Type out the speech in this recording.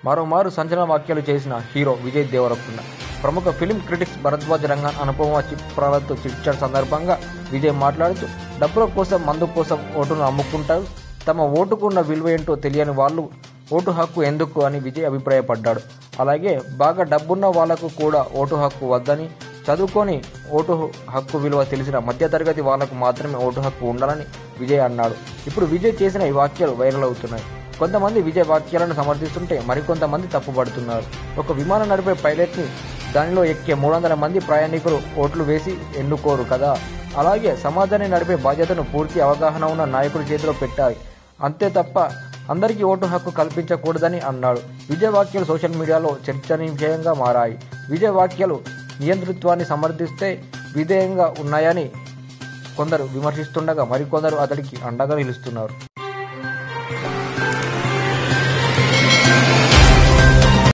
మరోమారు సంచలన వ్యాఖ్యలు చేసిన హీరో విజయ్ దేవరకొండ ప్రముఖ ఫిలిం క్రిటిక్స్ భరద్వాజ్ రంగన్ అనుపమ చిత్రాలతో చిట్చాట్ సందర్భంగా విజయ్ మాట్లాడుతూ డబ్బుల కోసం మందు కోసం ఓటును అమ్ముకుంటారు తమ ఓటుకున్న విలువ ఏంటో తెలియని వాళ్ళు ఓటు హక్కు ఎందుకు అని విజయ్ అభిప్రాయపడ్డాడు అలాగే బాగా డబ్బున్న వాళ్లకు కూడా ఓటు హక్కు వద్దని చదువుకొని ఓటు హక్కు విలువ తెలిసిన మధ్యతరగతి వాళ్లకు మాత్రమే ఓటు హక్కు ఉండాలని విజయ్ అన్నాడు ఇప్పుడు విజయ్ చేసిన ఈ వ్యాఖ్యలు వైరల్ అవుతున్నాయి కొంతమంది విజయ్ వాక్యాలను సమర్థిస్తుంటే మరికొంతమంది తప్పుపడుతున్నారు ఒక విమానం నడిపే పైలట్ని దానిలో ఎక్కే మూడు వందల మంది ప్రయాణికులు ఓట్లు వేసి ఎన్నుకోరు కదా అలాగే సమాజాన్ని నడిపే బాధ్యతను పూర్తి అవగాహన ఉన్న నాయకుడి చేతిలో పెట్టాలి అంతే తప్ప అందరికీ ఓటు హక్కు కల్పించకూడదని అన్నాడు విజయ్ వాక్యాలు సోషల్ మీడియాలో చర్చనీయాంశంగా మారాయి విజయ్ వాక్యాలు నియంతృత్వాన్ని సమర్థిస్తే విధేయంగా ఉన్నాయని కొందరు విమర్శిస్తుండగా మరికొందరు అతడికి అండగా నిలుస్తున్నారు